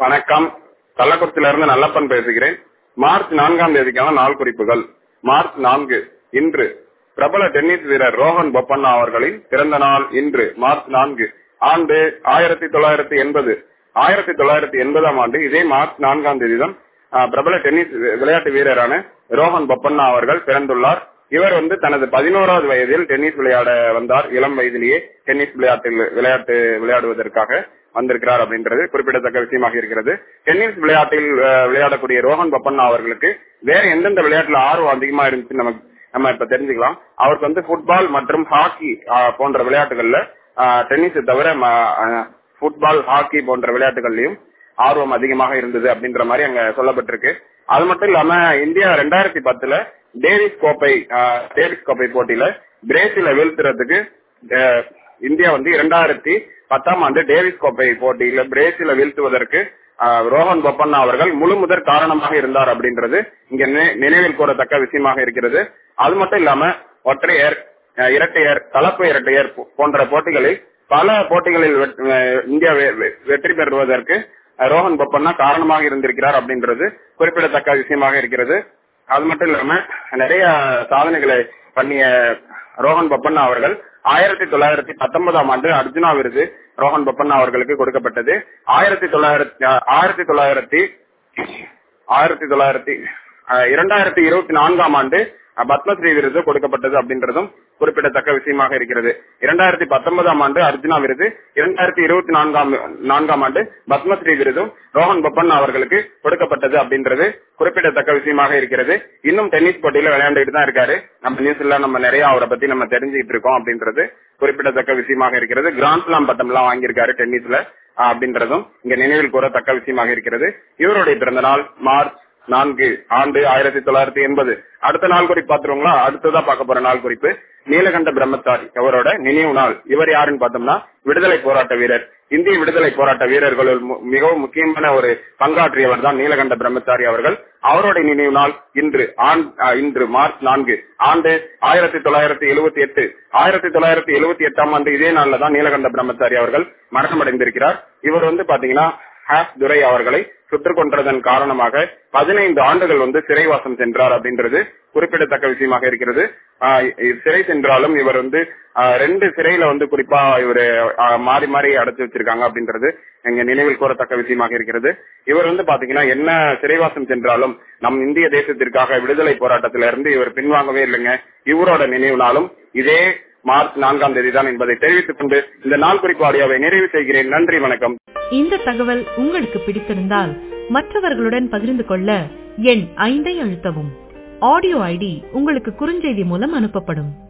வணக்கம் கள்ளக்குறிச்சியிலிருந்து நல்லப்பன் பேசுகிறேன் மார்ச் நான்காம் தேதிக்கான நாள் குறிப்புகள் மார்ச் நான்கு இன்று பிரபல டென்னிஸ் வீரர் ரோஹன் பொப்பண்ணா அவர்களின் பிறந்த நாள் இன்று மார்ச் நான்கு ஆண்டு ஆயிரத்தி தொள்ளாயிரத்தி எண்பது ஆயிரத்தி தொள்ளாயிரத்தி எண்பதாம் ஆண்டு இதே மார்ச் நான்காம் தேதி தான் பிரபல டென்னிஸ் விளையாட்டு வீரரான ரோஹன் பொப்பண்ணா அவர்கள் பிறந்துள்ளார் இவர் வந்து தனது பதினோராவது வயதில் டென்னிஸ் விளையாட வந்தார் இளம் வயதிலேயே டென்னிஸ் விளையாட்டில் விளையாட்டு விளையாடுவதற்காக வந்திருக்கிறார் அப்படின்றது குறிப்பிடத்தக்க விஷயமாக இருக்கிறது டென்னிஸ் விளையாட்டில் அஹ், விளையாடக்கூடிய ரோஹன் பப்பண்ணா அவர்களுக்கு வேற எந்தெந்த விளையாட்டுல ஆர்வம் அதிகமா இருந்துச்சு நம்ம நம்ம இப்ப தெரிஞ்சுக்கலாம் அவருக்கு வந்து ஃபுட்பால் மற்றும் ஹாக்கி அஹ், போன்ற விளையாட்டுகள்ல டென்னிஸ் தவிர ஃபுட்பால் ஹாக்கி போன்ற விளையாட்டுகள்லயும் ஆர்வம் அதிகமாக இருந்தது அப்படின்ற மாதிரி அங்க சொல்லப்பட்டிருக்கு அது மட்டும் இல்லாம இந்தியா ரெண்டாயிரத்தி பத்துல டேவிஸ் கோப்பை அஹ், டேவிஸ் கோப்பை போட்டியில பிரேசில வீழ்த்துறதுக்கு அஹ், இந்தியா வந்து இரண்டாயிரத்தி பத்தாம் ஆண்டு டேவிஸ் கோப்பை போட்டியில பிரேசில வீழ்த்துவதற்கு அஹ், ரோஹன் பொப்பண்ணா அவர்கள் முழு முதற் காரணமாக இருந்தார் அப்படின்றது இங்க நி- நினைவில் கூறத்தக்க விஷயமாக இருக்கிறது அது மட்டும் இல்லாம ஒற்றையர் அஹ், இரட்டையர் கலப்பு இரட்டையர் போ- போன்ற போட்டிகளில் பல போட்டிகளில் வெட்- அஹ், இந்தியா வெ- வெ- வெற்றி பெறுவதற்கு அஹ், ரோஹன் பொப்பண்ணா காரணமாக இருந்திருக்கிறார் அப்படின்றது குறிப்பிடத்தக்க விஷயமாக இருக்கிறது அது மட்டும் இல்லாம நிறைய சாதனைகளை பண்ணிய ரோஹன் பப்பண்ணா அவர்கள் ஆயிரத்தி தொள்ளாயிரத்தி பத்தொன்பதாம் ஆண்டு அர்ஜுனா விருது ரோஹன் பப்பண்ணா அவர்களுக்கு கொடுக்கப்பட்டது ஆயிரத்தி தொள்ளாயிரத்தி ஆயிரத்தி தொள்ளாயிரத்தி ஆயிரத்தி தொள்ளாயிரத்தி அஹ், இரண்டாயிரத்தி இருபத்தி நான்காம் ஆண்டு அஹ், பத்மஸ்ரீ விருது கொடுக்கப்பட்டது அப்படின்றதும் குறிப்பிடத்தக்க விஷயமாக இருக்கிறது இரண்டாயிரத்தி பத்தொன்பதாம் ஆண்டு அர்ஜுனா விருது இரண்டாயிரத்தி இருபத்தி நான்காம் நான்காம் ஆண்டு பத்மஸ்ரீ விருதும் ரோஹன் பப்பன் அவர்களுக்கு கொடுக்கப்பட்டது அப்படின்றது குறிப்பிடத்தக்க விஷயமாக இருக்கிறது இன்னும் டென்னிஸ் போட்டியில விளையாண்டுட்டு தான் இருக்காரு நம்ம நியூஸ்ல நம்ம நிறைய அவரை பத்தி நம்ம தெரிஞ்சுக்கிட்டு இருக்கோம் அப்படின்றது குறிப்பிடத்தக்க விஷயமாக இருக்கிறது கிராண்ட்ஸ்லாம் பட்டம் எல்லாம் வாங்கியிருக்காரு டென்னிஸ்ல ஆஹ், அப்படின்றதும் இங்க நினைவில் கூறத்தக்க விஷயமாக இருக்கிறது இவருடைய பிறந்த நாள் மார்ச் நான்கு ஆண்டு ஆயிரத்தி தொள்ளாயிரத்தி எண்பது அடுத்த நாள் குறிப்பு பாத்துருவோங்களா அடுத்ததா பார்க்க போற நாள் குறிப்பு நீலகண்ட பிரம்மச்சாரி அவரோட நினைவு நாள் இவர் யாருன்னு பார்த்தோம்னா விடுதலை போராட்ட வீரர் இந்திய விடுதலை போராட்ட வீரர்களுள் மு- மிகவும் முக்கியமான ஒரு பங்காற்றியவர் தான் நீலகண்ட பிரம்மச்சாரி அவர்கள் அவருடைய நினைவு நாள் இன்று ஆண்- ஆஹ் இன்று மார்ச் நான்கு ஆண்டு ஆயிரத்தி தொள்ளாயிரத்தி எழுபத்தி எட்டு ஆயிரத்தி தொள்ளாயிரத்தி எழுபத்தி எட்டாம் ஆண்டு இதே நாள்ல தான் நீலகண்ட பிரம்மச்சாரி அவர்கள் மரணமடைந்திருக்கிறார் இவர் வந்து பாத்தீங்கன்னா ஹாஸ் துரை அவர்களை சுட்டுக் கொன்றதன் காரணமாக பதினைந்து ஆண்டுகள் வந்து சிறைவாசம் சென்றார் அப்படின்றது குறிப்பிடத்தக்க விஷயமாக இருக்கிறது ஆஹ் இ- சிறை சென்றாலும் இவர் வந்து ஆஹ் ரெண்டு சிறையில வந்து குறிப்பா இவர் மாறி மாறி அடைச்சு வச்சிருக்காங்க அப்படின்றது எங்க நினைவில் கூறத்தக்க விஷயமாக இருக்கிறது இவர் வந்து பாத்தீங்கன்னா என்ன சிறைவாசம் சென்றாலும் நம் இந்திய தேசத்திற்காக விடுதலை போராட்டத்தில இருந்து இவர் பின்வாங்கவே இல்லைங்க இவரோட நினைவு நாளும் இதே மார்ச் நான்காம் தேதி தான் என்பதை தெரிவித்துக் கொண்டு இந்த நாள் குறிப்பு ஆடியோவை நிறைவு செய்கிறேன் நன்றி வணக்கம் இந்த தகவல் உங்களுக்கு பிடித்திருந்தால் மற்றவர்களுடன் பகிர்ந்து கொள்ள எண் ஐந்தை அழுத்தவும் ஆடியோ ஐடி உங்களுக்கு குறுஞ்செய்தி மூலம் அனுப்பப்படும்